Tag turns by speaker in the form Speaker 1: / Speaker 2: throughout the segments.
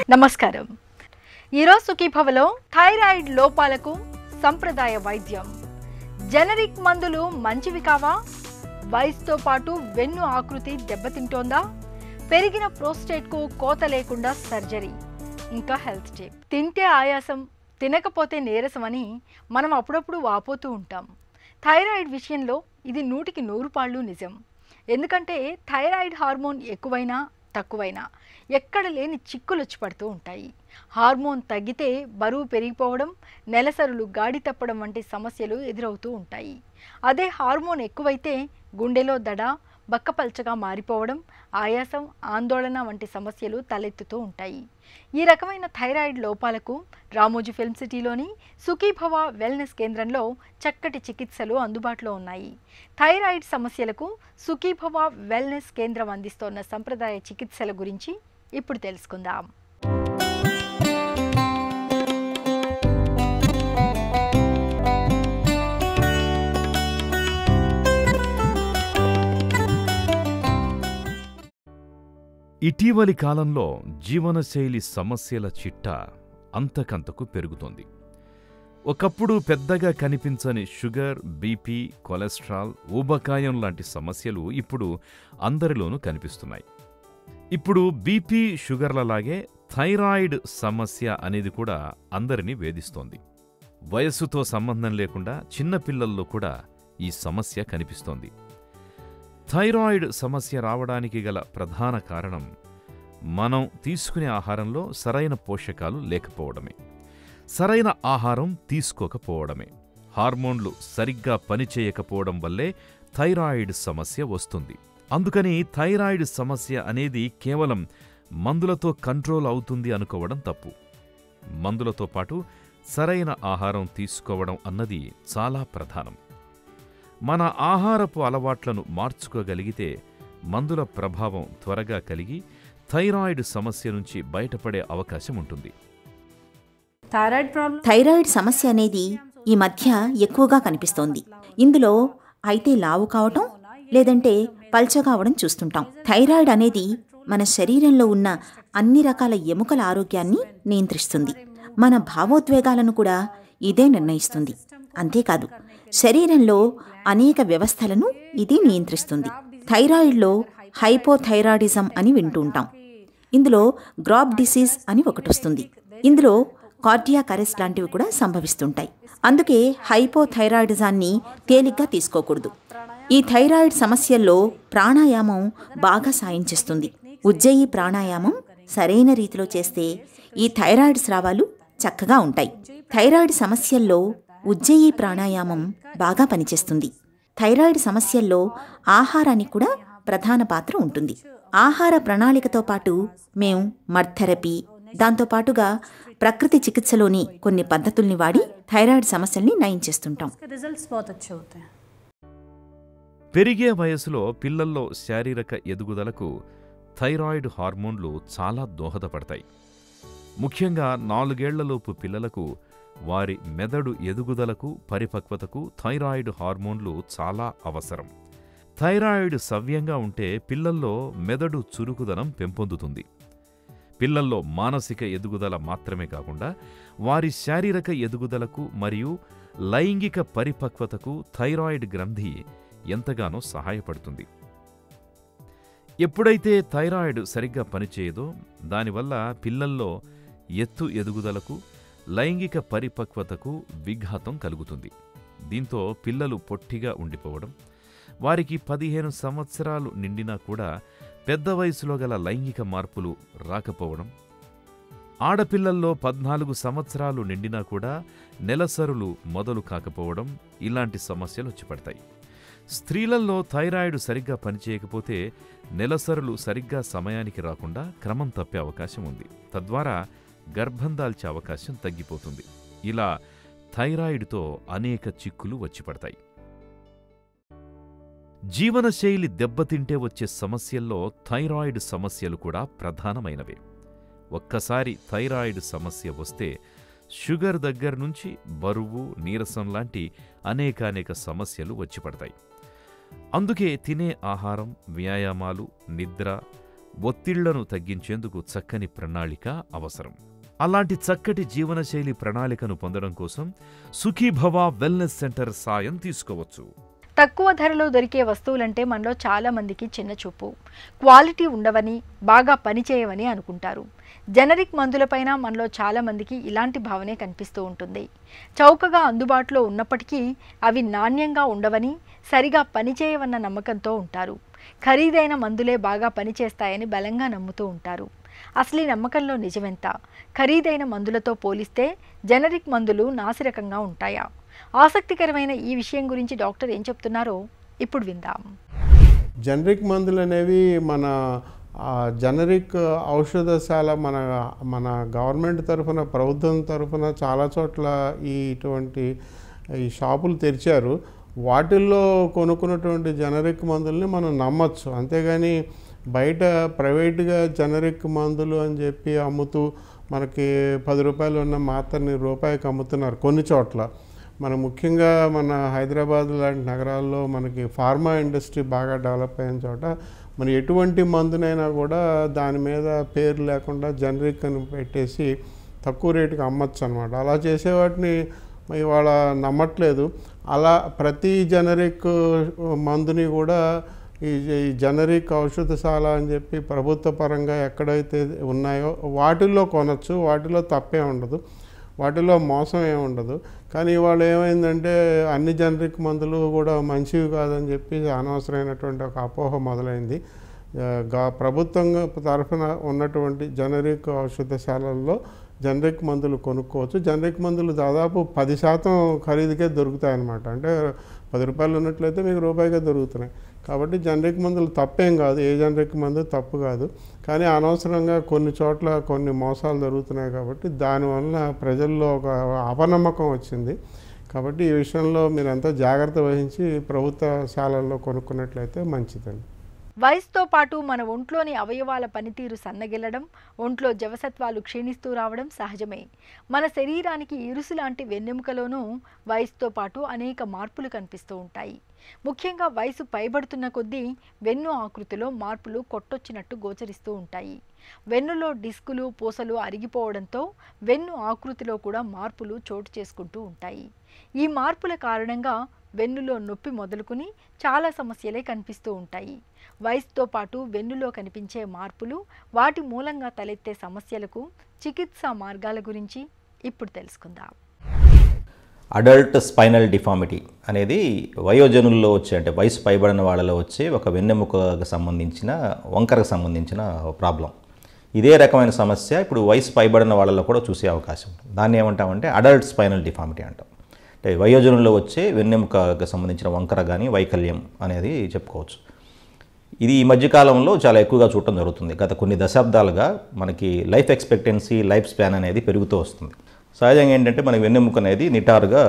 Speaker 1: నమస్కారం ఈరోజు సుఖీభవలో థైరాయిడ్ లోపాలకు సంప్రదాయ వైద్యం జనరిక్ మందులు మంచివి కావా వయసుతో పాటు వెన్ను ఆకృతి దెబ్బతింటోందా పెరిగిన ప్రోస్టేట్కు కోత లేకుండా సర్జరీ ఇంకా హెల్త్ టిప్ తింటే ఆయాసం తినకపోతే నీరసం అని మనం అప్పుడప్పుడు వాపోతూ ఉంటాం థైరాయిడ్ విషయంలో ఇది నూటికి నూరు పాళ్ళు నిజం ఎందుకంటే థైరాయిడ్ హార్మోన్ ఎక్కువైనా తక్కువైనా ఎక్కడ లేని చిక్కులు వచ్చి పడుతూ ఉంటాయి హార్మోన్ తగ్గితే బరువు పెరిగిపోవడం నెలసరులు గాడి తప్పడం వంటి సమస్యలు ఎదురవుతూ ఉంటాయి అదే హార్మోన్ ఎక్కువైతే గుండెలో దడ బక్కపల్చగా మారిపోవడం ఆయాసం ఆందోళన వంటి సమస్యలు తలెత్తుతూ ఉంటాయి ఈ రకమైన థైరాయిడ్ లోపాలకు రామోజీ ఫిల్మ్ సిటీలోని సుఖీభవ వెల్నెస్ కేంద్రంలో చక్కటి చికిత్సలు అందుబాటులో ఉన్నాయి థైరాయిడ్ సమస్యలకు సుఖీభవ వెల్నెస్ కేంద్రం అందిస్తోన్న సంప్రదాయ చికిత్సల గురించి ఇప్పుడు తెలుసుకుందాం
Speaker 2: ఇటీవలి కాలంలో జీవనశైలి సమస్యల చిట్టా అంతకంతకు పెరుగుతోంది ఒకప్పుడు పెద్దగా కనిపించని షుగర్ బీపీ కొలెస్ట్రాల్ ఊబకాయం లాంటి సమస్యలు ఇప్పుడు అందరిలోనూ కనిపిస్తున్నాయి ఇప్పుడు బీపీ షుగర్లలాగే థైరాయిడ్ సమస్య అనేది కూడా అందరినీ వేధిస్తోంది వయస్సుతో సంబంధం లేకుండా చిన్నపిల్లల్లో కూడా ఈ సమస్య కనిపిస్తోంది థైరాయిడ్ సమస్య రావడానికి గల ప్రధాన కారణం మనం తీసుకునే ఆహారంలో సరైన పోషకాలు లేకపోవడమే సరైన ఆహారం తీసుకోకపోవడమే హార్మోన్లు సరిగ్గా పనిచేయకపోవడం వల్లే థైరాయిడ్ సమస్య వస్తుంది అందుకని థైరాయిడ్ సమస్య అనేది కేవలం మందులతో కంట్రోల్ అవుతుంది అనుకోవడం తప్పు మందులతో పాటు సరైన ఆహారం తీసుకోవడం అన్నది చాలా ప్రధానం మన ఆహారపు అలవాట్లను మార్చుకోగలిగితే మందుల ప్రభావం త్వరగా కలిగి థైరాయిడ్ సమస్య నుంచి బయటపడే అవకాశం ఉంటుంది
Speaker 3: థైరాయిడ్ ప్రాబ్లం
Speaker 4: థైరాయిడ్ సమస్య అనేది ఈ మధ్య ఎక్కువగా కనిపిస్తోంది ఇందులో అయితే లావు కావటం లేదంటే పల్చగా అవడం చూస్తుంటాం థైరాయిడ్ అనేది మన శరీరంలో ఉన్న అన్ని రకాల ఎముకల ఆరోగ్యాన్ని నియంత్రిస్తుంది మన భావోద్వేగాలను కూడా ఇదే నిర్ణయిస్తుంది అంతేకాదు శరీరంలో అనేక వ్యవస్థలను ఇది నియంత్రిస్తుంది థైరాయిడ్లో హైపోథైరాయిడిజం అని వింటూ ఉంటాం ఇందులో గ్రాప్ డిసీజ్ అని ఒకటి వస్తుంది ఇందులో కార్డియాక్ అరెస్ట్ లాంటివి కూడా సంభవిస్తుంటాయి అందుకే హైపోథైరాయిడిజాన్ని తేలిగ్గా తీసుకోకూడదు ఈ థైరాయిడ్ సమస్యల్లో ప్రాణాయామం బాగా సాయం చేస్తుంది ఉజ్జయి ప్రాణాయామం సరైన రీతిలో చేస్తే ఈ థైరాయిడ్ స్రావాలు చక్కగా ఉంటాయి థైరాయిడ్ సమస్యల్లో ఉజ్జయి ప్రాణాయామం బాగా పనిచేస్తుంది థైరాయిడ్ సమస్యల్లో ఆహారానికి కూడా ప్రధాన పాత్ర ఉంటుంది ఆహార ప్రణాళికతో పాటు మేము మడ్ థెరపీ దాంతోపాటుగా ప్రకృతి చికిత్సలోని కొన్ని పద్ధతుల్ని వాడి థైరాయిడ్ సమస్యల్ని నయం చేస్తుంటాం
Speaker 3: इसके रिजल्ट्स बहुत अच्छे होते हैं
Speaker 2: పెరిగే వయసులో పిల్లల్లో శారీరక ఎదుగుదలకు థైరాయిడ్ హార్మోన్లు చాలా దోహదపడతాయి ముఖ్యంగా నాలుగేళ్లలోపు పిల్లలకు వారి మెదడు ఎదుగుదలకు పరిపక్వతకు థైరాయిడ్ హార్మోన్లు చాలా అవసరం థైరాయిడ్ సవ్యంగా ఉంటే పిల్లల్లో మెదడు చురుకుదనం పెంపొందుతుంది పిల్లల్లో మానసిక ఎదుగుదల మాత్రమే కాకుండా వారి శారీరక ఎదుగుదలకు మరియు లైంగిక పరిపక్వతకు థైరాయిడ్ గ్రంథి ఎంతగానో సహాయపడుతుంది ఎప్పుడైతే థైరాయిడ్ సరిగ్గా పనిచేయదో దానివల్ల పిల్లల్లో ఎత్తు ఎదుగుదలకు లైంగిక పరిపక్వతకు విఘాతం కలుగుతుంది దీంతో పిల్లలు పొట్టిగా ఉండిపోవడం వారికి పదిహేను సంవత్సరాలు నిండినా కూడా పెద్ద వయసులో గల లైంగిక మార్పులు రాకపోవడం ఆడపిల్లల్లో పద్నాలుగు సంవత్సరాలు నిండినా కూడా నెలసరులు మొదలు కాకపోవడం ఇలాంటి సమస్యలు వచ్చి పడతాయి స్త్రీలలో థైరాయిడ్ సరిగ్గా పనిచేయకపోతే నెలసరులు సరిగ్గా సమయానికి రాకుండా క్రమం తప్పే అవకాశం ఉంది తద్వారా గర్భం దాల్చే అవకాశం తగ్గిపోతుంది ఇలా థైరాయిడ్తో అనేక చిక్కులు వచ్చి పడతాయి జీవనశైలి దెబ్బతింటే వచ్చే సమస్యల్లో థైరాయిడ్ సమస్యలు కూడా ప్రధానమైనవే ఒక్కసారి థైరాయిడ్ సమస్య వస్తే షుగర్ దగ్గర నుంచి బరువు నీరసం లాంటి అనేకానేక సమస్యలు వచ్చి పడతాయి అందుకే తినే ఆహారం వ్యాయామాలు నిద్ర ఒత్తిళ్లను తగ్గించేందుకు చక్కని ప్రణాళిక అవసరం అలాంటి చక్కటి జీవనశైలి ప్రణాళికను పొందడం కోసం సుఖీభవ వెల్నెస్ సెంటర్ సాయం తీసుకోవచ్చు
Speaker 1: తక్కువ ధరలో దొరికే వస్తువులంటే మనలో చాలా మందికి చిన్న చూపు క్వాలిటీ ఉండవని బాగా పనిచేయవని అనుకుంటారు జనరిక్ మందులపైన మనలో చాలా మందికి ఇలాంటి భావనే కనిపిస్తూ ఉంటుంది చౌకగా అందుబాటులో ఉన్నప్పటికీ అవి నాణ్యంగా ఉండవని సరిగా పనిచేయవన్న నమ్మకంతో ఉంటారు ఖరీదైన మందులే బాగా పనిచేస్తాయని బలంగా నమ్ముతూ ఉంటారు అసలు ఈ నమ్మకంలో నిజమెంత ఖరీదైన మందులతో పోలిస్తే జనరిక్ మందులు నాసిరకంగా ఉంటాయా ఆసక్తికరమైన ఈ విషయం గురించి డాక్టర్ ఏం చెప్తున్నారో ఇప్పుడు విందాం
Speaker 5: జనరిక్ మందులు అనేవి మన ఆ, జనరిక్ ఔషధశాల మన మన గవర్నమెంట్ తరఫున ప్రభుత్వం తరఫున చాలా చోట్ల ఈ ఇటువంటి ఈ షాపులు తెరిచారు వాటిల్లో కొనుక్కున్నటువంటి జనరిక్ మందుల్ని మనం నమ్మచ్చు అంతేగాని బయట ప్రైవేట్గా జనరిక్ మందులు అని చెప్పి అమ్ముతూ మనకి పది రూపాయలు ఉన్న మాత్రని రూపాయికి అమ్ముతున్నారు కొన్ని చోట్ల మన ముఖ్యంగా మన హైదరాబాద్ లాంటి నగరాల్లో మనకి ఫార్మా ఇండస్ట్రీ బాగా డెవలప్ అయిన చోట మనం ఎటువంటి మందునైనా కూడా దాని మీద పేరు లేకుండా జనరిక్ అని పెట్టేసి తక్కువ రేటుకి అమ్మచ్చు అనమాట అలా చేసే వాటిని ఇవాళ నమ్మట్లేదు అలా ప్రతి జనరిక్ మందుని కూడా ఈ ఈ జనరిక్ ఔషధశాల అని చెప్పి ప్రభుత్వ పరంగా ఎక్కడైతే ఉన్నాయో వాటిల్లో కొనచ్చు వాటిలో తప్పే ఉండదు వాటిలో మోసం ఏమి ఉండదు కానీ ఇవాళ ఏమైందంటే అన్ని జనరిక్ మందులు కూడా మంచివి కాదని చెప్పి అనవసరమైనటువంటి ఒక అపోహ మొదలైంది ఆ, గా- ప్రభుత్వం తరఫున ఉన్నటువంటి జనరిక్ ఔషధశాలల్లో జనరిక్ మందులు కొనుక్కోవచ్చు జనరిక్ మందులు దాదాపు పది శాతం ఖరీదుకే దొరుకుతాయి అన్నమాట అంటే పది రూపాయలు ఉన్నట్లయితే మీకు రూపాయికే దొరుకుతున్నాయి కాబట్టి జనరిక్ మందులు తప్పేం కాదు ఏ జనరిక్ మందు తప్పు కాదు కానీ అనవసరంగా కొన్ని చోట్ల కొన్ని మోసాలు జరుగుతున్నాయి కాబట్టి దానివల్ల ప్రజల్లో ఒక అపనమ్మకం వచ్చింది కాబట్టి ఈ విషయంలో మీరంతా జాగ్రత్త వహించి ప్రభుత్వ శాలల్లో కొనుక్కున్నట్లయితే మంచిదండి
Speaker 1: వయసుతో పాటు మన ఒంట్లోని అవయవాల పనితీరు సన్నగిల్లడం ఒంట్లో జవసత్వాలు క్షీణిస్తూ రావడం సహజమే మన శరీరానికి ఇరుసు లాంటి వెన్నెముకలోనూ వయసుతో పాటు అనేక మార్పులు కనిపిస్తూ ఉంటాయి ముఖ్యంగా వయసు పైబడుతున్న కొద్దీ వెన్ను ఆకృతిలో మార్పులు కొట్టొచ్చినట్టు గోచరిస్తూ ఉంటాయి వెన్నులో డిస్కులు పూసలు అరిగిపోవడంతో వెన్ను ఆకృతిలో కూడా మార్పులు చోటు చేసుకుంటూ ఉంటాయి ఈ మార్పుల కారణంగా వెన్నులో నొప్పి మొదలుకుని చాలా సమస్యలే కనిపిస్తూ ఉంటాయి వయసుతో పాటు వెన్నులో కనిపించే మార్పులు వాటి మూలంగా తలెత్తే సమస్యలకు చికిత్సా మార్గాల గురించి ఇప్పుడు తెలుసుకుందాం
Speaker 6: అడల్ట్ స్పైనల్ డిఫామిటీ అనేది వయోజనుల్లో వచ్చే అంటే వయసు పైబడిన వాళ్ళలో వచ్చే ఒక వెన్నెముకకు సంబంధించిన వంకరకు సంబంధించిన ప్రాబ్లం ఇదే రకమైన సమస్య ఇప్పుడు వయసు పైబడిన వాళ్ళలో కూడా చూసే అవకాశం ఉంటుంది దాన్ని ఏమంటామంటే అడల్ట్ స్పైనల్ డిఫామిటీ అంటాం అంటే వయోజనుల్లో వచ్చే వెన్నెముకకు సంబంధించిన వంకర కానీ వైకల్యం అనేది చెప్పుకోవచ్చు ఇది ఈ మధ్యకాలంలో చాలా ఎక్కువగా చూడటం జరుగుతుంది గత కొన్ని దశాబ్దాలుగా మనకి లైఫ్ ఎక్స్పెక్టెన్సీ లైఫ్ స్పాన్ అనేది పెరుగుతూ వస్తుంది సహజంగా ఏంటంటే మనకి వెన్నెముక అనేది నిటారుగా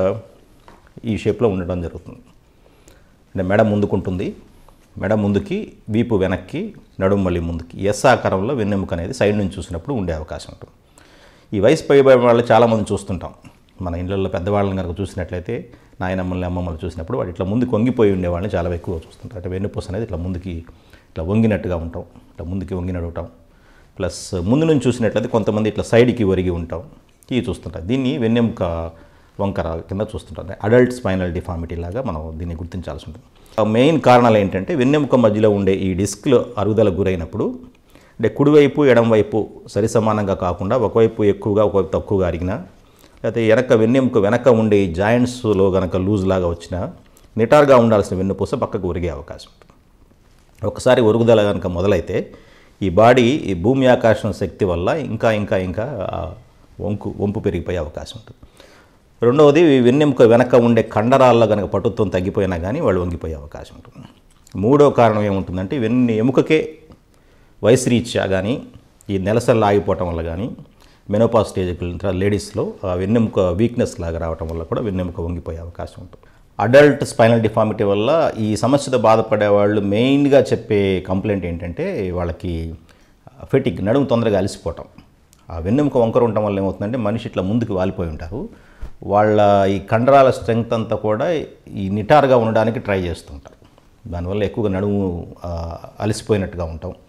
Speaker 6: ఈ షేప్లో ఉండడం జరుగుతుంది అంటే మెడ ముందుకుంటుంది మెడ ముందుకి వీపు వెనక్కి నడుము మళ్ళీ ముందుకి ఎస్ ఆకారంలో వెన్నెముక అనేది సైడ్ నుంచి చూసినప్పుడు ఉండే అవకాశం ఉంటుంది ఈ వయసు పైబడిన వాళ్ళు చాలామంది చూస్తుంటాం మన ఇళ్ళల్లో పెద్దవాళ్ళని కనుక చూసినట్లయితే నాయనమ్మల్ని అమ్మమ్మలు చూసినప్పుడు వాడు ఇట్లా ముందుకు వంగిపోయి ఉండేవాళ్ళని చాలా ఎక్కువ చూస్తుంటారు అంటే వెన్నుపూస అనేది ఇట్లా ముందుకి ఇట్లా వంగినట్టుగా ఉంటాం ఇట్లా ముందుకి వంగి నడవటం ప్లస్ ముందు నుంచి చూసినట్లయితే కొంతమంది ఇట్లా సైడ్కి ఒరిగి ఉంటాం ఇవి చూస్తుంటారు దీన్ని వెన్నెముక వంకర కింద చూస్తుంటారు అడల్ట్ స్పైనల్ డిఫామిటీ లాగా మనం దీన్ని గుర్తించాల్సి ఉంటుంది ఆ మెయిన్ కారణాలు ఏంటంటే వెన్నెముక మధ్యలో ఉండే ఈ డిస్క్లు అరుగుదల గురైనప్పుడు అంటే కుడివైపు ఎడంవైపు సరి సమానంగా కాకుండా ఒకవైపు ఎక్కువగా ఒకవైపు తక్కువగా అరిగినా లేకపోతే వెనక వెన్నెముక వెనక ఉండే ఈ జాయింట్స్లో గనక లూజ్ లాగా వచ్చినా నిటార్గా ఉండాల్సిన వెన్నుపూస పక్కకు ఒరిగే అవకాశం ఉంటుంది ఒకసారి ఒరుగుదల కనుక మొదలైతే ఈ బాడీ ఈ భూమి ఆకర్షణ శక్తి వల్ల ఇంకా ఇంకా ఇంకా ఆ, వంకు వంపు పెరిగిపోయే అవకాశం ఉంటుంది రెండవది ఈ వెన్నెముక వెనక ఉండే కండరాల్లో కనుక పటుత్వం తగ్గిపోయినా కానీ వాళ్ళు వంగిపోయే అవకాశం ఉంటుంది మూడో కారణం ఏముంటుందంటే వెన్ను ఎముకకే వయసు రీత్యా కానీ ఈ నెలసలు ఆగిపోవటం వల్ల కానీ మెనోపా స్టేజ్కి వెళ్ళిన తర్వాత లేడీస్లో ఆ వెన్నెముక వీక్నెస్ లాగా రావటం వల్ల కూడా వెన్నెముక వంగిపోయే అవకాశం ఉంటుంది అడల్ట్ స్పైనల్ డిఫామిటీ వల్ల ఈ సమస్యతో బాధపడే వాళ్ళు మెయిన్గా చెప్పే కంప్లైంట్ ఏంటంటే వాళ్ళకి ఫెటిక్ నడుము తొందరగా అలసిపోవటం ఆ వెన్నెముక వంకర ఉండటం వల్ల ఏమవుతుందంటే మనిషి ఇట్లా ముందుకు వాలిపోయి ఉంటారు వాళ్ళ ఈ కండరాల స్ట్రెంగ్త్ అంతా కూడా ఈ నిటారుగా ఉండడానికి ట్రై చేస్తుంటారు దానివల్ల ఎక్కువగా నడుము ఆ, అలసిపోయినట్టుగా ఉంటాం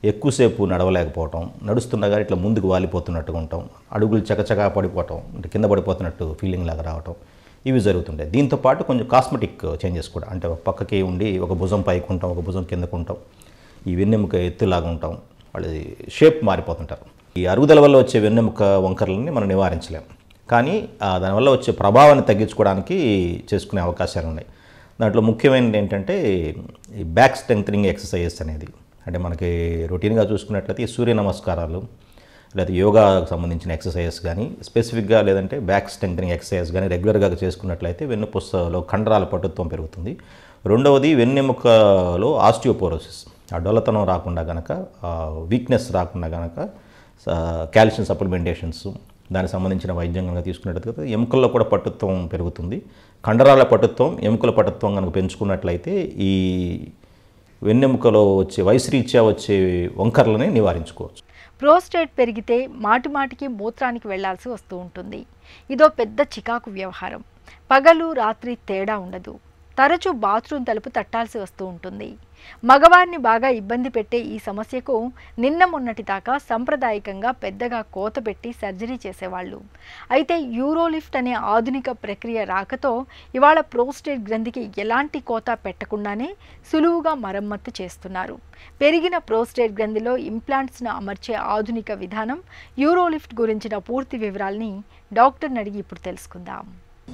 Speaker 6: ఎక్కువసేపు నడవలేకపోవటం నడుస్తుండగా ఇట్లా ముందుకు వాలిపోతున్నట్టుగా ఉంటాం అడుగులు చకచకా పడిపోవటం అంటే కింద పడిపోతున్నట్టు ఫీలింగ్ లాగా రావటం ఇవి జరుగుతుంటాయి దీంతో పాటు కొంచెం కాస్మెటిక్ చేంజెస్ కూడా అంటే ఒక పక్కకి ఉండి ఒక భుజం పైకి ఉంటాం ఒక భుజం కిందకు ఉంటాం ఈ వెన్నెముక ఎత్తులాగా ఉంటాం వాళ్ళది షేప్ మారిపోతుంటారు ఈ అరుగుదల వల్ల వచ్చే వెన్నెముక వంకరలని మనం నివారించలేం కానీ ఆ, దానివల్ల వచ్చే ప్రభావాన్ని తగ్గించుకోవడానికి చేసుకునే అవకాశాలు ఉన్నాయి దాంట్లో ముఖ్యమైనది ఏంటంటే ఈ బ్యాక్ స్ట్రెంగ్ ఎక్సర్సైజెస్ అనేది అంటే మనకి రొటీన్గా చూసుకున్నట్లయితే ఈ సూర్య నమస్కారాలు లేదా యోగాకు సంబంధించిన ఎక్సర్సైజెస్ కానీ స్పెసిఫిక్గా లేదంటే బ్యాక్ స్ట్రెంగ్ ఎక్సర్సైజ్ కానీ రెగ్యులర్గా చేసుకున్నట్లయితే వెన్నుపూసలో కండరాల పటుత్వం పెరుగుతుంది రెండవది వెన్నెముకలో ఆస్టియోపోరోసిస్ ఆ డొల్లతనం రాకుండా గనక వీక్నెస్ రాకుండా గనక కాల్షియం సప్లిమెంటేషన్స్ దానికి సంబంధించిన వైద్యం కనుక తీసుకున్నట్లయితే ఎముకల్లో కూడా పటుత్వం పెరుగుతుంది కండరాల పటుత్వం ఎముకల పటుత్వం కనుక పెంచుకున్నట్లయితే ఈ వెన్నెముకలో వచ్చే వయసురీత్యా వచ్చే వంకర్లని నివారించుకోవచ్చు
Speaker 1: ప్రోస్టేట్ పెరిగితే మాటిమాటికి మూత్రానికి వెళ్లాల్సి వస్తూ ఉంటుంది ఇదో పెద్ద చికాకు వ్యవహారం పగలు రాత్రి తేడా ఉండదు తరచూ బాత్రూమ్ తలుపు తట్టాల్సి వస్తూ ఉంటుంది మగవారిని బాగా ఇబ్బంది పెట్టే ఈ సమస్యకు నిన్న మొన్నటి దాకా సంప్రదాయకంగా పెద్దగా కోత పెట్టి సర్జరీ చేసేవాళ్ళు అయితే యూరోలిఫ్ట్ అనే ఆధునిక ప్రక్రియ రాకతో ఇవాళ ప్రోస్టేట్ గ్రంథికి ఎలాంటి కోత పెట్టకుండానే సులువుగా మరమ్మత్తు చేస్తున్నారు పెరిగిన ప్రోస్టేట్ గ్రంథిలో ఇంప్లాంట్స్ను అమర్చే ఆధునిక విధానం యూరోలిఫ్ట్ గురించిన పూర్తి వివరాల్ని డాక్టర్ని అడిగి ఇప్పుడు తెలుసుకుందాం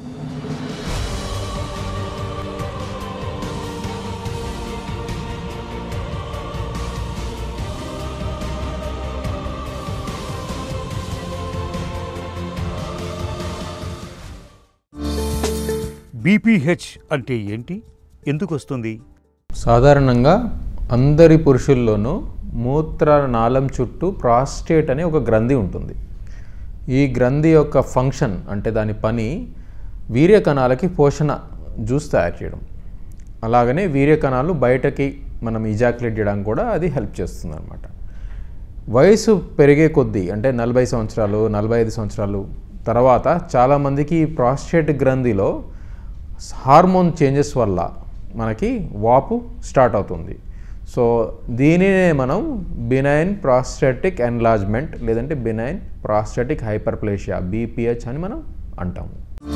Speaker 7: బీపీహెచ్ అంటే ఏంటి ఎందుకు వస్తుంది
Speaker 8: సాధారణంగా అందరి పురుషుల్లోనూ మూత్ర నాళం చుట్టూ ప్రాస్టేట్ అనే ఒక గ్రంథి ఉంటుంది ఈ గ్రంథి యొక్క ఫంక్షన్ అంటే దాని పని వీర్య కణాలకి పోషణ జ్యూస్ తయారు చేయడం అలాగనే వీర్య కణాలు బయటకి మనం ఇజాక్యులేట్ చేయడానికి కూడా అది హెల్ప్ చేస్తుంది అనమాట వయసు పెరిగే కొద్దీ అంటే నలభై సంవత్సరాలు నలభై ఐదు సంవత్సరాలు తర్వాత చాలామందికి ఈ ప్రాస్టేట్ గ్రంథిలో హార్మోన్ చేంజెస్ వల్ల మనకి వాపు స్టార్ట్ అవుతుంది సో దీనినే మనం బినైన్ ప్రాస్టాటిక్ ఎన్లార్జ్మెంట్ లేదంటే బినైన్ ప్రాస్టాటిక్ హైపర్ప్లేషియా బీపీహెచ్ అని మనం అంటాము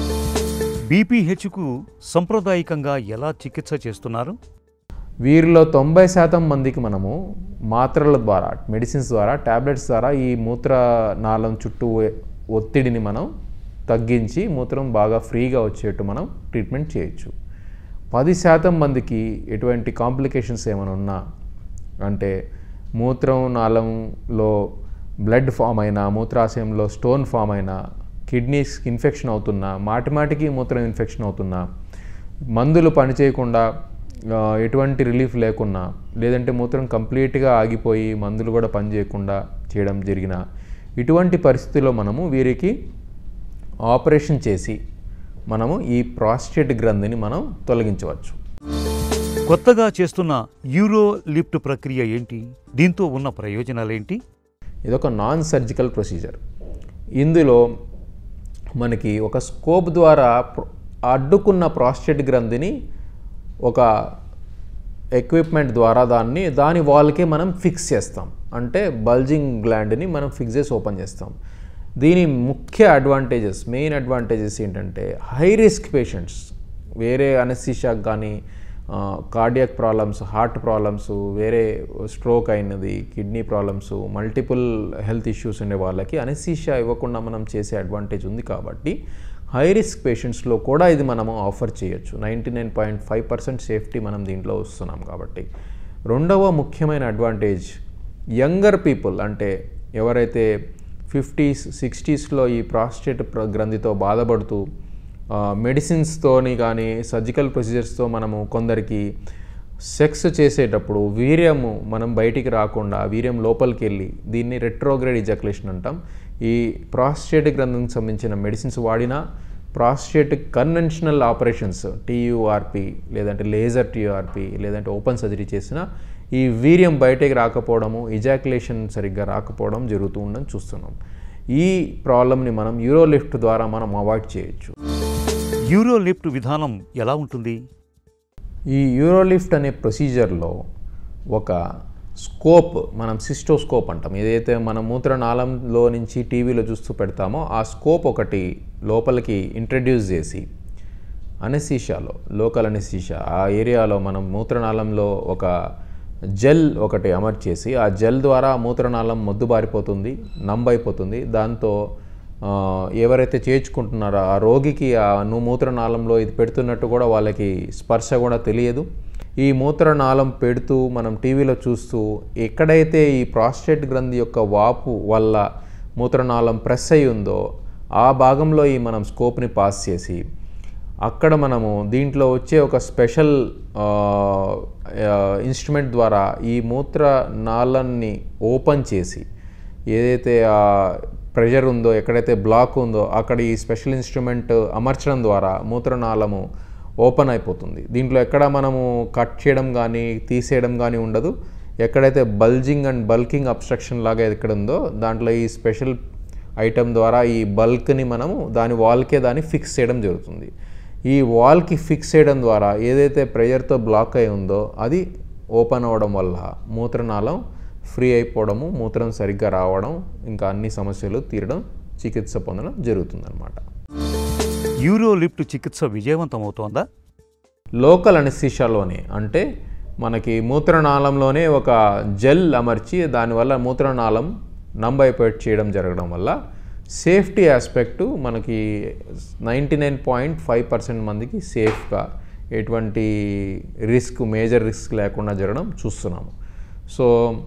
Speaker 7: బీపీహెచ్కు సంప్రదాయకంగా ఎలా చికిత్స చేస్తున్నారు
Speaker 8: వీరిలో తొంభై శాతం మందికి మనము మాత్రల ద్వారా మెడిసిన్స్ ద్వారా టాబ్లెట్స్ ద్వారా ఈ మూత్ర నాళం చుట్టూ ఒత్తిడిని మనం తగ్గించి మూత్రం బాగా ఫ్రీగా వచ్చేట్టు మనం ట్రీట్మెంట్ చేయొచ్చు పది శాతం మందికి ఎటువంటి కాంప్లికేషన్స్ ఏమైనా ఉన్నా అంటే మూత్రం నాళంలో బ్లడ్ ఫామ్ అయినా మూత్రాశయంలో స్టోన్ ఫామ్ అయినా కిడ్నీస్ ఇన్ఫెక్షన్ అవుతున్నా మాటిమాటికి మూత్రం ఇన్ఫెక్షన్ అవుతున్నా మందులు పనిచేయకుండా ఆ, ఎటువంటి రిలీఫ్ లేకున్నా లేదంటే మూత్రం కంప్లీట్గా ఆగిపోయి మందులు కూడా పనిచేయకుండా చేయడం జరిగిన ఇటువంటి పరిస్థితుల్లో మనము వీరికి ఆపరేషన్ చేసి మనము ఈ ప్రాస్టేట్ గ్రంథిని మనం తొలగించవచ్చు
Speaker 7: కొత్తగా చేస్తున్న యూరో లిఫ్ట్ ప్రక్రియ ఏంటి దీంతో ఉన్న ప్రయోజనాలేంటి
Speaker 8: ఇదొక నాన్ సర్జికల్ ప్రొసీజర్ ఇందులో మనకి ఒక స్కోప్ ద్వారా ప్ర- అడ్డుకున్న ప్రాస్టేట్ గ్రంథిని ఒక ఎక్విప్మెంట్ ద్వారా దాన్ని దాని వాల్కే మనం ఫిక్స్ చేస్తాం అంటే బల్జింగ్ గ్లాండ్ని మనం ఫిక్స్ చేసి ఓపెన్ చేస్తాం దీని ముఖ్య అడ్వాంటేజెస్ మెయిన్ అడ్వాంటేజెస్ ఏంటంటే హై రిస్క్ పేషెంట్స్ వేరే అనస్థిషాక్ కానీ కార్డియాక్ ప్రాబ్లమ్స్ హార్ట్ ప్రాబ్లమ్స్ వేరే స్ట్రోక్ అయినది kidney problems multiple health issues ఉండే వాళ్ళకి అనస్థీషియా ఇవ్వకుండా మనం చేసే అడ్వాంటేజ్ ఉంది కాబట్టి హై రిస్క్ పేషెంట్స్లో కూడా ఇది మనము ఆఫర్ చేయొచ్చు ninety nine point five percent safety మనం దీంట్లో వస్తున్నాం కాబట్టి రెండవ ముఖ్యమైన అడ్వాంటేజ్ యంగర్ పీపుల్ అంటే ఎవరైతే ఫిఫ్టీస్ సిక్స్టీస్లో ఈ ప్రాస్టేట్ ప్ర- గ్రంథితో బాధపడుతూ ఆ, మెడిసిన్స్తోని కానీ సర్జికల్ ప్రొసీజర్స్తో మనము కొందరికి సెక్స్ చేసేటప్పుడు వీర్యము మనం బయటికి రాకుండా వీర్యం లోపలికి వెళ్ళి దీన్ని రెట్రోగ్రేడ్ ఇజాకులేషన్ అంటాం ఈ ప్రాస్టేట్ గ్రంథంకి సంబంధించిన మెడిసిన్స్ వాడినా ప్రాస్టేట్ కన్వెన్షనల్ ఆపరేషన్స్ టీయూఆర్పి లేదంటే లేజర్ టీయూఆర్పి లేదంటే ఓపెన్ సర్జరీ చేసినా ఈ వీర్యం బయటకి రాకపోవడము ఇజాకులేషన్ సరిగ్గా రాకపోవడం జరుగుతూ ఉండడం చూస్తున్నాం ఈ ప్రాబ్లమ్ని మనం యూరోలిఫ్ట్ ద్వారా మనం అవాయిడ్ చేయొచ్చు
Speaker 7: యూరో లిఫ్ట్ విధానం ఎలా ఉంటుంది
Speaker 8: ఈ యూరోలిఫ్ట్ అనే ప్రొసీజర్లో ఒక స్కోప్ మనం సిస్టోస్కోప్ అంటాం ఏదైతే మనం మూత్రనాళంలో నుంచి టీవీలో చూస్తూ పెడతామో ఆ స్కోప్ ఒకటి లోపలికి ఇంట్రడ్యూస్ చేసి అనెసీషాలో లోకల్ అనెసీషా ఆ ఏరియాలో మనం మూత్రనాళంలో ఒక జెల్ ఒకటి అమర్చేసి ఆ జెల్ ద్వారా మూత్రనాళం మొద్దుబారిపోతుంది నంబైపోతుంది దాంతో ఆ, ఎవరైతే చేర్చుకుంటున్నారో ఆ రోగికి ఆ ను- మూత్రనాళంలో ఇది పెడుతున్నట్టు కూడా వాళ్ళకి స్పర్శ కూడా తెలియదు ఈ మూత్రనాళం పెడుతూ మనం టీవీలో చూస్తూ ఎక్కడైతే ఈ ప్రాస్టేట్ గ్రంథి యొక్క వాపు వల్ల మూత్రనాళం ప్రెస్ అయి ఉందో ఆ భాగంలో ఈ మనం స్కోప్ని పాస్ చేసి అక్కడ మనము దీంట్లో వచ్చే ఒక స్పెషల్ ఇన్స్ట్రుమెంట్ ద్వారా ఈ మూత్ర నాళాన్ని ఓపెన్ చేసి ఏదైతే ఆ ప్రెషర్ ఉందో ఎక్కడైతే బ్లాక్ ఉందో అక్కడ ఈ స్పెషల్ ఇన్స్ట్రుమెంట్ అమర్చడం ద్వారా మూత్రనాళము ఓపెన్ అయిపోతుంది దీంట్లో ఎక్కడ మనము కట్ చేయడం కానీ తీసేయడం కానీ ఉండదు ఎక్కడైతే బల్జింగ్ అండ్ బల్కింగ్ అబ్స్ట్రక్షన్ లాగా ఎక్కడ ఉందో దాంట్లో ఈ స్పెషల్ ఐటమ్ ద్వారా ఈ బల్క్ని మనము దాని వాల్కే దాన్ని ఫిక్స్ చేయడం జరుగుతుంది ఈ వాల్కి ఫిక్స్ చేయడం ద్వారా ఏదైతే ప్రెషర్తో బ్లాక్ అయి ఉందో అది ఓపెన్ అవ్వడం వల్ల మూత్రనాళం ఫ్రీ అయిపోవడము మూత్రం సరిగ్గా రావడం ఇంకా అన్ని సమస్యలు తీరడం చికిత్స పొందడం జరుగుతుందన్నమాట
Speaker 7: యూరో లిఫ్ట్ చికిత్స విజయవంతమవుతోందా
Speaker 8: లోకల్ అనెస్థీషియాలోనే అంటే మనకి మూత్రనాళంలోనే ఒక జెల్ అమర్చి దానివల్ల మూత్రనాళం నంబైపోయేట్ చేయడం జరగడం వల్ల సేఫ్టీ ఆస్పెక్టు మనకి ninety nine point five percent మందికి సేఫ్గా ఎటువంటి రిస్క్ మేజర్ రిస్క్ లేకుండా జరగడం చూస్తున్నాము సో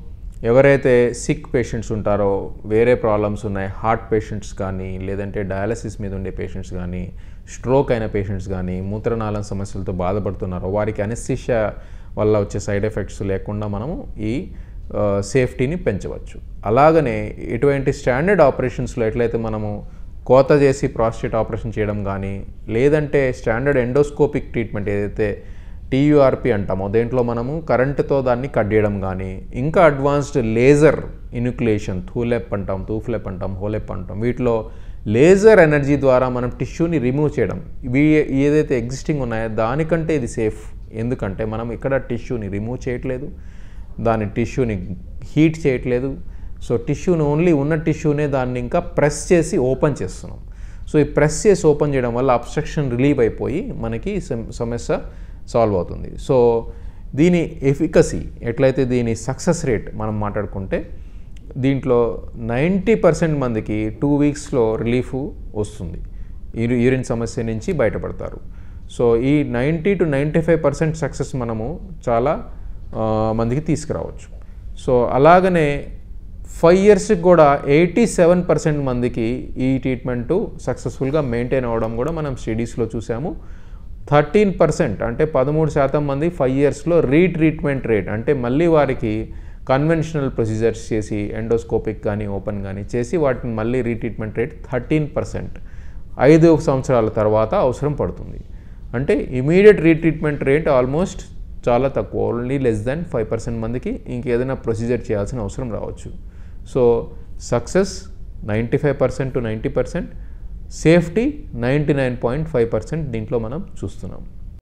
Speaker 8: ఎవరైతే సిక్ పేషెంట్స్ ఉంటారో వేరే ప్రాబ్లమ్స్ ఉన్నాయి హార్ట్ పేషెంట్స్ కానీ లేదంటే డయాలసిస్ మీద ఉండే పేషెంట్స్ కానీ స్ట్రోక్ అయిన పేషెంట్స్ కానీ మూత్రనాళం సమస్యలతో బాధపడుతున్నారో వారికి అనెస్థిషియా వల్ల వచ్చే సైడ్ ఎఫెక్ట్స్ లేకుండా మనము ఈ ఆ, సేఫ్టీని పెంచవచ్చు అలాగనే ఎటువంటి స్టాండర్డ్ ఆపరేషన్స్లో ఎట్లయితే మనము కోత చేసి ప్రాస్టేట్ ఆపరేషన్ చేయడం కానీ లేదంటే స్టాండర్డ్ ఎండోస్కోపిక్ ట్రీట్మెంట్ ఏదైతే టీయూఆర్పి అంటామో దేంట్లో మనము కరెంటుతో దాన్ని కట్ చేయడం కానీ ఇంకా అడ్వాన్స్డ్ లేజర్ ఇన్యుక్లేషన్ థూలెప్ అంటాం తూఫ్లెప్ అంటాం హోలెప్ అంటాం వీటిలో లేజర్ ఎనర్జీ ద్వారా మనం టిష్యూని రిమూవ్ చేయడం ఇవి ఏదైతే ఎగ్జిస్టింగ్ ఉన్నాయో దానికంటే ఇది సేఫ్ ఎందుకంటే మనం ఇక్కడ టిష్యూని రిమూవ్ చేయట్లేదు దాని టిష్యూని హీట్ చేయట్లేదు సో టిష్యూని ఓన్లీ ఉన్న టిష్యూనే దాన్ని ఇంకా ప్రెస్ చేసి ఓపెన్ చేస్తున్నాం సో ఈ ప్రెస్ చేసి ఓపెన్ చేయడం వల్ల అబ్స్ట్రక్షన్ రిలీవ్ అయిపోయి మనకి సమ- సమస్య సాల్వ్ అవుతుంది సో దీని ఎఫికసీ ఎట్లయితే దీని సక్సెస్ రేట్ మనం మాట్లాడుకుంటే దీంట్లో నైంటీ పర్సెంట్ మందికి టూ వీక్స్లో రిలీఫ్ వస్తుంది యూరి- యూరిన్ సమస్య నుంచి బయటపడతారు సో ఈ ninety to ninety five percent success మనము చాలా ఆ, మందికి తీసుకురావచ్చు సో అలాగనే ఫైవ్ ఇయర్స్కి కూడా ఎయిటీ సెవెన్ పర్సెంట్ మందికి ఈ ట్రీట్మెంట్ సక్సెస్ఫుల్గా మెయింటైన్ అవ్వడం కూడా మనం స్టడీస్లో చూసాము థర్టీన్ పర్సెంట్ అంటే పదమూడు శాతం మంది ఫైవ్ ఇయర్స్లో రీట్రీట్మెంట్ రేట్ అంటే మళ్ళీ వారికి కన్వెన్షనల్ ప్రొసీజర్స్ చేసి ఎండోస్కోపిక్ కానీ ఓపెన్ కానీ చేసి వాటిని మళ్ళీ రీట్రీట్మెంట్ రేట్ థర్టీన్ పర్సెంట్ ఐదు సంవత్సరాల తర్వాత అవసరం పడుతుంది అంటే ఇమీడియట్ రీట్రీట్మెంట్ రేట్ ఆల్మోస్ట్ చాలా తక్కువ only less than five percent మందికి ఇంకేదైనా ప్రొసీజర్ చేయాల్సిన అవసరం రావచ్చు so success ninety five percent to ninety percent safety ninety nine point five percent దీంట్లో మనం చూస్తున్నాం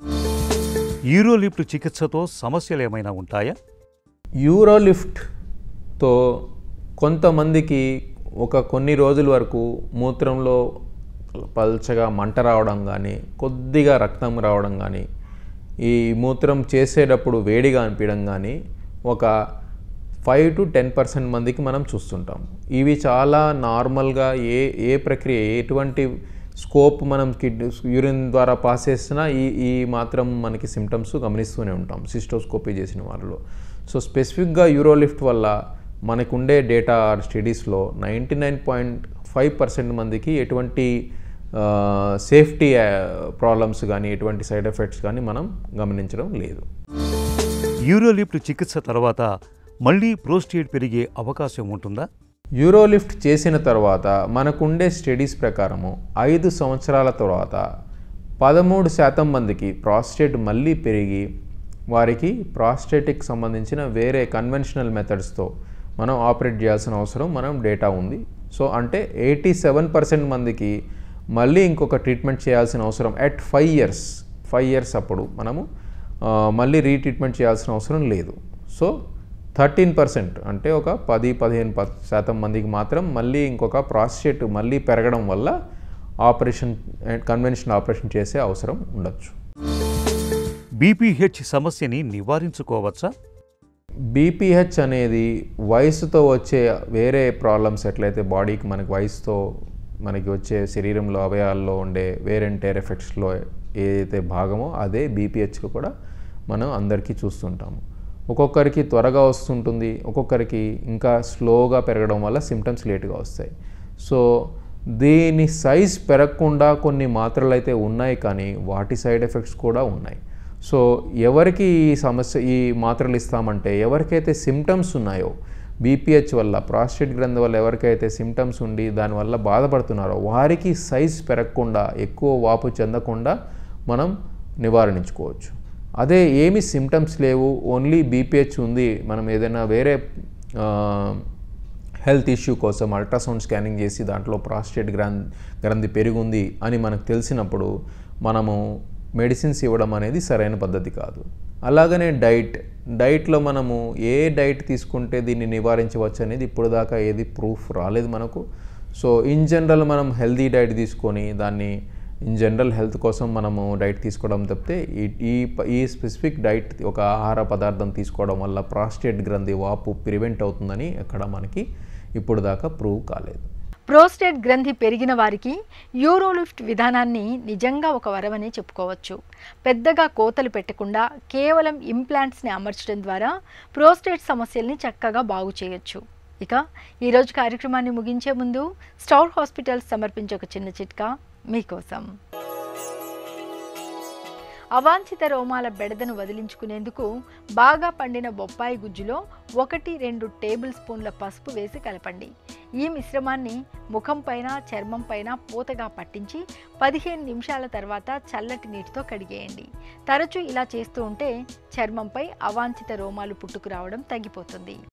Speaker 7: యూరో లిఫ్ట్ చికిత్సతో సమస్యలు ఏమైనా ఉంటాయా
Speaker 8: యూరోలిఫ్ట్తో కొంతమందికి ఒక కొన్ని రోజుల వరకు మూత్రంలో పల్చగా మంట రావడం కానీ కొద్దిగా రక్తం రావడం కానీ ఈ మూత్రం చేసేటప్పుడు వేడిగా అనిపించడం కానీ ఒక ఫైవ్ టు టెన్ పర్సెంట్ మందికి మనం చూస్తుంటాం ఇవి చాలా నార్మల్గా ఏ ఏ ప్రక్రియ ఎటువంటి స్కోప్ మనం కిడ్ యూరిన్ ద్వారా పాస్ చేసినా ఈ ఈ మాత్రం మనకి సిమ్టమ్స్ గమనిస్తూనే ఉంటాం సిస్టోస్కోపీ చేసిన వాళ్ళలో సో స్పెసిఫిక్గా యూరోలిఫ్ట్ వల్ల మనకుండే డేటా ఆర్ స్టడీస్లో ninety nine point five percent మందికి ఎటువంటి సేఫ్టీ ప్రాబ్లమ్స్ కానీ ఎటువంటి సైడ్ ఎఫెక్ట్స్ కానీ మనం గమనించడం లేదు
Speaker 7: యూరో లిఫ్ట్ చికిత్స తర్వాత మళ్ళీ ప్రోస్టేట్ పెరిగే అవకాశం ఉంటుందా
Speaker 8: యూరోలిఫ్ట్ చేసిన తర్వాత మనకుండే స్టడీస్ ప్రకారము ఐదు సంవత్సరాల తర్వాత పదమూడు శాతం మందికి ప్రాస్టేట్ మళ్ళీ పెరిగి వారికి ప్రాస్టేటిక్ సంబంధించిన వేరే కన్వెన్షనల్ మెథడ్స్తో మనం ఆపరేట్ చేయాల్సిన అవసరం మనం డేటా ఉంది సో అంటే ఎయిటీ సెవెన్ పర్సెంట్ మందికి మళ్ళీ ఇంకొక ట్రీట్మెంట్ చేయాల్సిన అవసరం at five years five years అప్పుడు మనము ఆ, మళ్ళీ రీట్రీట్మెంట్ చేయాల్సిన అవసరం లేదు సో థర్టీన్ పర్సెంట్ అంటే ఒక పది పదిహేను ప- శాతం మందికి మాత్రం మళ్ళీ ఇంకొక ప్రాస్టేట్ మళ్ళీ పెరగడం వల్ల ఆపరేషన్ కన్వెన్షన్ ఆపరేషన్ చేసే అవసరం ఉండొచ్చు
Speaker 7: బీపీహెచ్ సమస్యని నివారించుకోవచ్చా
Speaker 8: బీపీహెచ్ అనేది వయసుతో వచ్చే వేరే ప్రాబ్లమ్స్ ఎట్లయితే బాడీకి మనకి వయసుతో మనకి వచ్చే శరీరంలో అవయవాల్లో ఉండే వేర్ అండ్ టేర్ ఎఫెక్ట్స్లో ఏదైతే భాగమో అదే బీపీహెచ్కి కూడా మనం అందరికీ చూస్తుంటాము ఒక్కొక్కరికి త్వరగా వస్తుంటుంది ఒక్కొక్కరికి ఇంకా స్లోగా పెరగడం వల్ల సిమ్టమ్స్ లేట్గా వస్తాయి సో దీని సైజ్ పెరగకుండా కొన్ని మాత్రలు అయితే ఉన్నాయి కానీ వాటి సైడ్ ఎఫెక్ట్స్ కూడా ఉన్నాయి సో ఎవరికి ఈ సమస్య ఈ మాత్రలు ఇస్తామంటే ఎవరికైతే సిమ్టమ్స్ ఉన్నాయో బీపీహెచ్ వల్ల ప్రాస్టేట్ గ్రంథి వల్ల ఎవరికైతే సిమ్టమ్స్ ఉండి దానివల్ల బాధపడుతున్నారో వారికి సైజ్ పెరగకుండా ఎక్కువ వాపు చెందకుండా మనం నివారించుకోవచ్చు అదే ఏమి సిమ్టమ్స్ లేవు ఓన్లీ బీపీహెచ్ ఉంది మనం ఏదైనా వేరే ఆ, హెల్త్ ఇష్యూ కోసం అల్ట్రాసౌండ్ స్కానింగ్ చేసి దాంట్లో ప్రాస్టేట్ గ్రం గ్రంథి పెరిగింది అని మనకు తెలిసినప్పుడు మనము మెడిసిన్స్ ఇవ్వడం అనేది సరైన పద్ధతి కాదు అలాగనే డైట్ డైట్లో మనము ఏ డైట్ తీసుకుంటే దీన్ని నివారించవచ్చు అనేది ఇప్పుడు దాకా ఏది ప్రూఫ్ రాలేదు మనకు సో ఇన్ జనరల్ మనం హెల్దీ డైట్ తీసుకొని దాన్ని ఇన్ జనరల్ హెల్త్ కోసం మనము డైట్ తీసుకోవడం తప్పితే ఈ ఈ ప- ఈ స్పెసిఫిక్ డైట్ ఒక ఆహార పదార్థం తీసుకోవడం వల్ల ప్రాస్టేట్ గ్రంథి వాపు ప్రివెంట్ అవుతుందని ఎక్కడ మనకి ఇప్పుడు దాకా ప్రూవ్ కాలేదు
Speaker 1: ప్రోస్టేట్ గ్రంథి పెరిగిన వారికి యూరోలిఫ్ట్ విధానాన్ని నిజంగా ఒక వరమని చెప్పుకోవచ్చు పెద్దగా కోతలు పెట్టకుండా కేవలం ఇంప్లాంట్స్ని అమర్చడం ద్వారా ప్రోస్టేట్ సమస్యల్ని చక్కగా బాగు చేయొచ్చు ఇక ఈరోజు కార్యక్రమాన్ని ముగించే ముందు స్టౌర్ హాస్పిటల్స్ సమర్పించే ఒక చిన్న చిట్కా మీకోసం అవాంఛిత రోమాల బెడదను వదిలించుకునేందుకు బాగా పండిన బొప్పాయి గుజ్జులో ఒకటి రెండు టేబుల్ స్పూన్ల పసుపు వేసి కలపండి ఈ మిశ్రమాన్ని ముఖం పైన చర్మం పైన పూతగా పట్టించి పదిహేను నిమిషాల తర్వాత చల్లటి నీటితో కడిగేయండి తరచూ ఇలా చేస్తూ ఉంటే చర్మంపై అవాంఛిత రోమాలు పుట్టుకురావడం తగ్గిపోతుంది